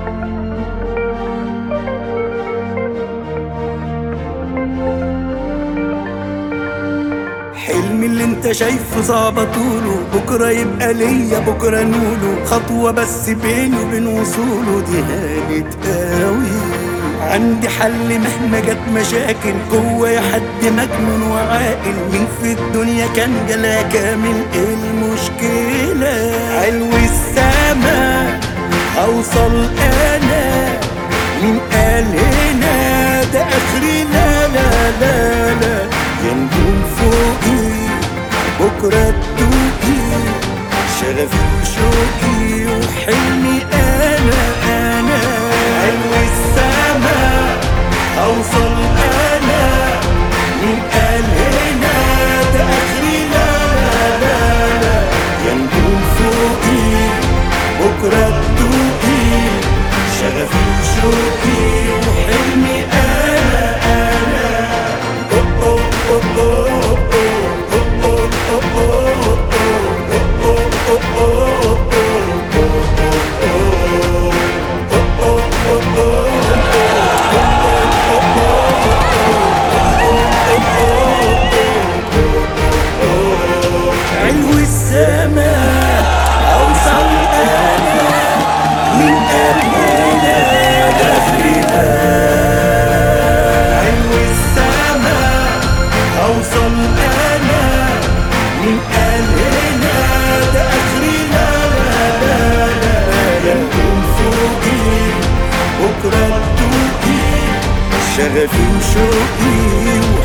حلمي اللي انت شايفه صعب طوله بكرة يبقى ليا بكرة نوله خطوة بس بيني وبين وصوله دي هانت قوي عندي حل مهما جت مشاكل جوايا حد مجنون وعاقل مين في الدنيا كان جلا كامل ايه المشكلة علو السما اوصل انا مين قال هنا ده اخري لا لا لا لا يا نجوم فوقي بكرة تدوقي شغفي وشوقي وحلمي انا انا علو السما اوصل انا مين قال هنا ده اخري لا لا لا لا يا نجوم فوقي بكرة تدوقي شغفي وشوقي وحلمي انا انا أوه أوه أوه أوه أوه أوه أوه أوه علو السماء أوصل أنا من قلبنا داخلنا علو السماء أوصل أنا من قلبنا ده آخرنا لا لا لا يا نكون فوقي بكرة تدوقي شغفي وشوقي